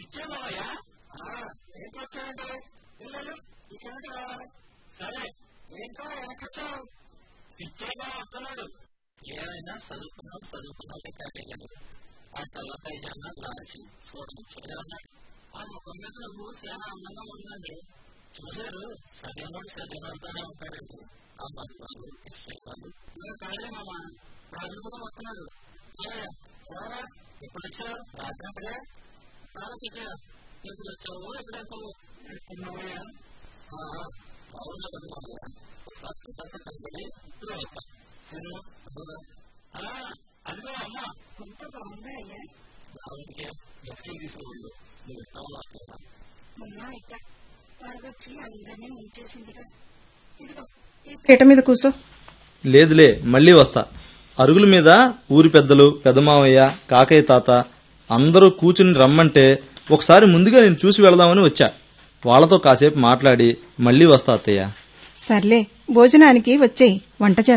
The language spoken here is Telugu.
ఇచ్చేమోయా ఏంటి వచ్చాయంటే పిల్లలు ఇక్కడికి రావాలి సరే ఏంటో వెనకొచ్చావు ఇచ్చేగా వస్తున్నాడు ఏమైనా చదువుకున్నాం చదువుకున్నాం లెక్కలేదు ఆ తలపై జన లాచి చూడముచ్చగా ఉన్నాడు ఆ ముఖం మీద నువ్వు చాలా అందంగా ఉందండి చూశారు సగనోడు సగనోడుతోనే ఉంటాడండి ఆ మగవాళ్ళు ఇష్టవాళ్ళు కాదేమమ్మా రాజు కూడా వస్తున్నాడు ఎప్పుడు వచ్చావు రాత్రి రాత్రి ఎప్పుడు వచ్చావు ఎప్పుడు వెళ్తావు ఎప్పుడున్నావయ్యా అవును కదా ఇప్పుడే వస్తాను అదిగో అమ్మా ఎంత బాగుందా అయ్యా ఆవిడకి బస్సులు తీసుకోవాలి నువ్వు కావాలా మొన్న ఇట్ట వరదొచ్చి అందరినీ ముంచేసిందిగా ఇదిగో ఈ పీట మీద కూసో లేదులే మళ్ళీ వస్తా అరుగుల మీద ఊరి పెద్దలు పెదమావయ్య కాకయ్య తాత అందరూ కూచుని రమ్మంటే ఒకసారి ముందుగా నేను చూసి వెళదామని వచ్చా వాళ్ళతో కాసేపు మాట్లాడి మళ్ళీ వస్తా అత్తయ్య సర్లే భోజనానికి వచ్చేయి వంట చేస్తా